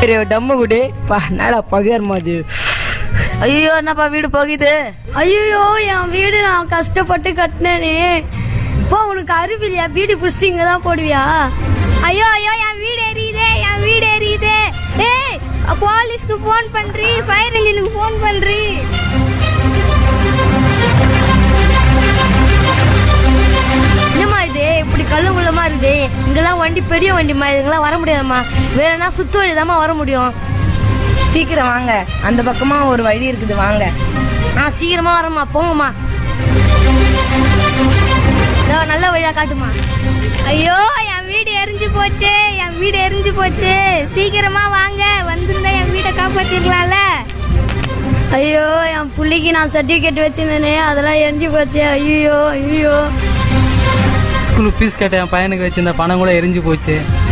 சரி டம்மு குடு பா என்னடா பகையர் மாதிரி ஐயோ என்னப்பா வீடு போகுது ஐயோ என் வீடு நான் கஷ்டப்பட்டு கட்டினேனே இப்போ உனக்கு அறிவில்லையா வீடு புடிச்சிட்டு இங்க தான் போடுவியா ஐயோ ஐயோ என் வீடு எரியுதே என் வீடு எரியுதே ஏய் போலீஸ்க்கு ஃபோன் பண்றி ஃபயர் இன்ஜினுக்கு ஃபோன் பண்றி என்னம்மா இது இப்படி கல்லுங்குள்ளமா இருக்குது இங்கெல்லாம் வண்டி பெரிய வண்டிம்மா இதுங்கெல்லாம் வர முடியாதும்மா வேறனா சுத்து வழிதாம்மா வர முடியும் சீக்கிரம் வாங்க அந்த பக்கமா ஒரு வழி இருக்குது வாங்க ஆ சீக்கிரமா வரம்மா போங்கம்மா இதோ நல்ல வழியா காட்டுமா ஐயோ என் வீடு எரிஞ்சு போச்சு என் வீடு எரிஞ்சு போச்சு சீக்கிரமா வாங்க வந்திருந்தா என் வீட்டை காப்பாத்திருக்கலாம்ல ஐயோ என் புள்ளிக்கு நான் சர்டிபிகேட் வச்சிருந்தேனே அதெல்லாம் எரிஞ்சு போச்சு ஐயோ ஐயோ ஸ்கூலுக்கு ஃபீஸ் கட்ட என் பையனுக்கு வச்சிருந்த பணம் கூட எரிஞ்சு போச்சு